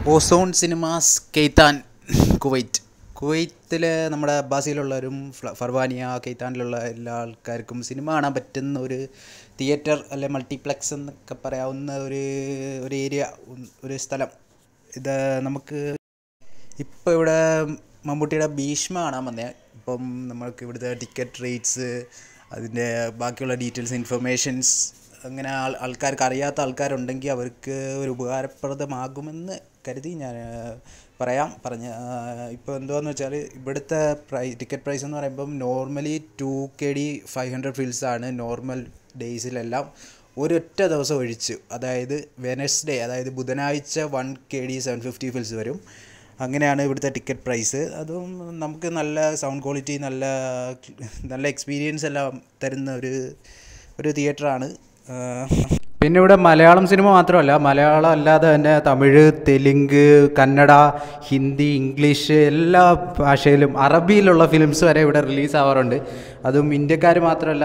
ozone cinemas കെയ്ത്താൻ Kuwait കുവൈത്തിൽ നമ്മുടെ അബ്ബാസിയിലുള്ളവരും ഫ്ല- ഫർവാനിയ കെയ്ത്താനിലുള്ള എല്ലാ ആൾക്കാർക്കും സിനിമ കാണാൻ പറ്റുന്ന ഒരു തിയേറ്റർ അല്ലെ മൾട്ടിപ്ലെക്സ് എന്നൊക്കെ പറയാവുന്ന ഒരു ഒരു ഏരിയ ഒരു സ്ഥലം ഇത് നമുക്ക് ഇപ്പോൾ ഇവിടെ മമ്മൂട്ടിയുടെ ഭീഷ്മ കാണാൻ വന്നേ ഇപ്പം നമ്മൾക്ക് ഇവിടുത്തെ ടിക്കറ്റ് റേറ്റ്സ് അതിൻ്റെ ബാക്കിയുള്ള ഡീറ്റെയിൽസ് ഇൻഫർമേഷൻസ് അങ്ങനെ ആൾ ആൾക്കാർക്ക് അറിയാത്ത ആൾക്കാരുണ്ടെങ്കിൽ അവർക്ക് ഒരു ഉപകാരപ്രദമാകുമെന്ന് കരുതി ഞാൻ ആ, പറയാം പറഞ്ഞ ഇപ്പോൾ എന്തുവാന്ന് വെച്ചാൽ ഇവിടുത്തെ പ്രൈ ടിക്കറ്റ് പ്രൈസ് എന്ന് പറയുമ്പം normally two K D five hundred fils ആണ് നോർമൽ ഡേയ്സിലെല്ലാം ഒരൊറ്റ ദിവസം ഒഴിച്ച് അതായത് വെനസ്ഡേ അതായത് ബുധനാഴ്ച one K D seven fifty fils വരും അങ്ങനെയാണ് ഇവിടുത്തെ ടിക്കറ്റ് പ്രൈസ് അതും നമുക്ക് നല്ല സൗണ്ട് ക്വാളിറ്റി നല്ല നല്ല എക്സ്പീരിയൻസ് എല്ലാം തരുന്ന ഒരു ഒരു തിയേറ്ററാണ് പിന്നെ ഇവിടെ മലയാളം സിനിമ മാത്രമല്ല മലയാളം അല്ലാതെ തന്നെ തമിഴ് തെലുങ്ക് കന്നഡ ഹിന്ദി ഇംഗ്ലീഷ് എല്ലാ ഭാഷയിലും അറബിയിലുള്ള ഫിലിംസ് വരെ ഇവിടെ റിലീസ് ആവാറുണ്ട് അതും ഇന്ത്യക്കാർ മാത്രമല്ല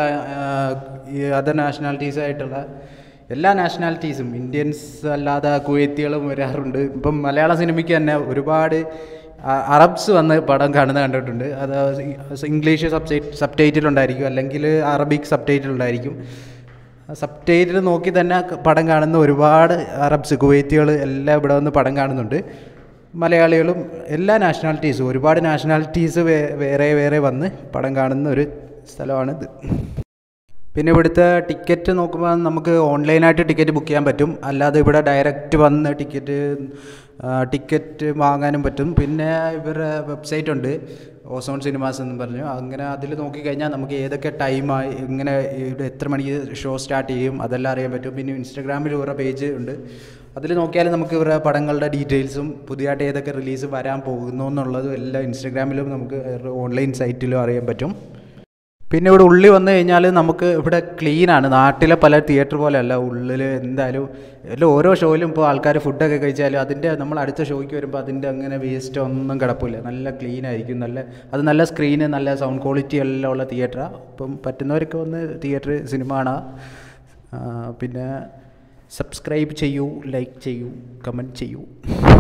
ഈ അതർ നാഷണാലിറ്റീസ് ആയിട്ടുള്ള എല്ലാ നാഷണാലിറ്റീസും ഇന്ത്യൻസ് അല്ലാതെ കുവൈത്തികളും വരാറുണ്ട് ഇപ്പം മലയാള സിനിമയ്ക്ക് തന്നെ ഒരുപാട് അ- അറബ്സ് വന്ന് പടം കാണുന്നത് കണ്ടിട്ടുണ്ട് അത് ഇംഗ്ലീഷ് സബ് സബ് ടൈറ്റിലുണ്ടായിരിക്കും അല്ലെങ്കിൽ അറബിക് സബ് ടൈറ്റിലുണ്ടായിരിക്കും സബ് ടൈറ്റിൽ നോക്കി തന്നെ ക- പടം കാണുന്ന ഒരുപാട് അറബ്സ് കുവൈത്തികൾ എല്ലാം ഇവിടെ വന്ന് പടം കാണുന്നുണ്ട് മലയാളികളും എല്ലാ നാഷണാലിറ്റീസും ഒരുപാട് നാഷണാലിറ്റീസ് വേറെ വേറെ വന്ന് പടം കാണുന്ന ഒരു സ്ഥലമാണിത് പിന്നെ ഇവിടുത്തെ ടിക്കറ്റ് നോക്കുമ്പോൾ നമുക്ക് ഓൺലൈനായിട്ട് ടിക്കറ്റ് ബുക്ക് ചെയ്യാൻ പറ്റും അല്ലാതെ ഇവിടെ ഡയറക്റ്റ് വന്ന് ടിക്കറ്റ് ടിക്കറ്റ് വാങ്ങാനും പറ്റും പിന്നെ ഇവരുടെ വെബ്സൈറ്റ് ഉണ്ട് ഓസോൺ സിനിമാസ് എന്ന് പറഞ്ഞു അങ്ങനെ അതിൽ നോക്കിക്കഴിഞ്ഞാൽ നമുക്ക് ഏതൊക്കെ ടൈമായി ഇങ്ങനെ ഇവിടെ എത്ര മണിക്ക് ഷോ സ്റ്റാർട്ട് ചെയ്യും അതെല്ലാം അറിയാൻ പറ്റും പിന്നെ ഇൻസ്റ്റാഗ്രാമിൽ ഇവരുടെ പേജ് ഉണ്ട് അതിൽ നോക്കിയാൽ നമുക്ക് ഇവരുടെ പടങ്ങളുടെ ഡീറ്റെയിൽസും പുതിയതായിട്ട് ഏതൊക്കെ റിലീസ് വരാൻ പോകുന്നു എന്നുള്ളതും എല്ലാം ഇൻസ്റ്റാഗ്രാമിലും നമുക്ക് ഓൺലൈൻ സൈറ്റിലും അറിയാൻ പറ്റും പിന്നെ ഇവിടെ ഉള്ളിൽ വന്നു കഴിഞ്ഞാൽ നമുക്ക് ഇവിടെ ക്ലീനാണ് നാട്ടിലെ പല തിയേറ്റർ പോലെയല്ല ഉള്ളിൽ എന്തായാലും എല്ലാം ഓരോ ഷോയിലും ഇപ്പോൾ ആൾക്കാർ ഫുഡൊക്കെ കഴിച്ചാലും അതിൻ്റെ നമ്മൾ അടുത്ത ഷോയ്ക്ക് വരുമ്പോൾ അതിൻ്റെ അങ്ങനെ വേസ്റ്റ് ഒന്നും കിടപ്പില്ല നല്ല ക്ലീൻ ആയിരിക്കും നല്ല അത് നല്ല സ്ക്രീന് നല്ല സൗണ്ട് ക്വാളിറ്റി എല്ലാം ഉള്ള തിയേറ്ററാണ് അപ്പം പറ്റുന്നവരൊക്കെ വന്ന് തിയേറ്റർ സിനിമ കാണാം ആ, പിന്നെ സബ്സ്ക്രൈബ് ചെയ്യൂ ലൈക്ക് ചെയ്യൂ കമൻറ്റ് ചെയ്യൂ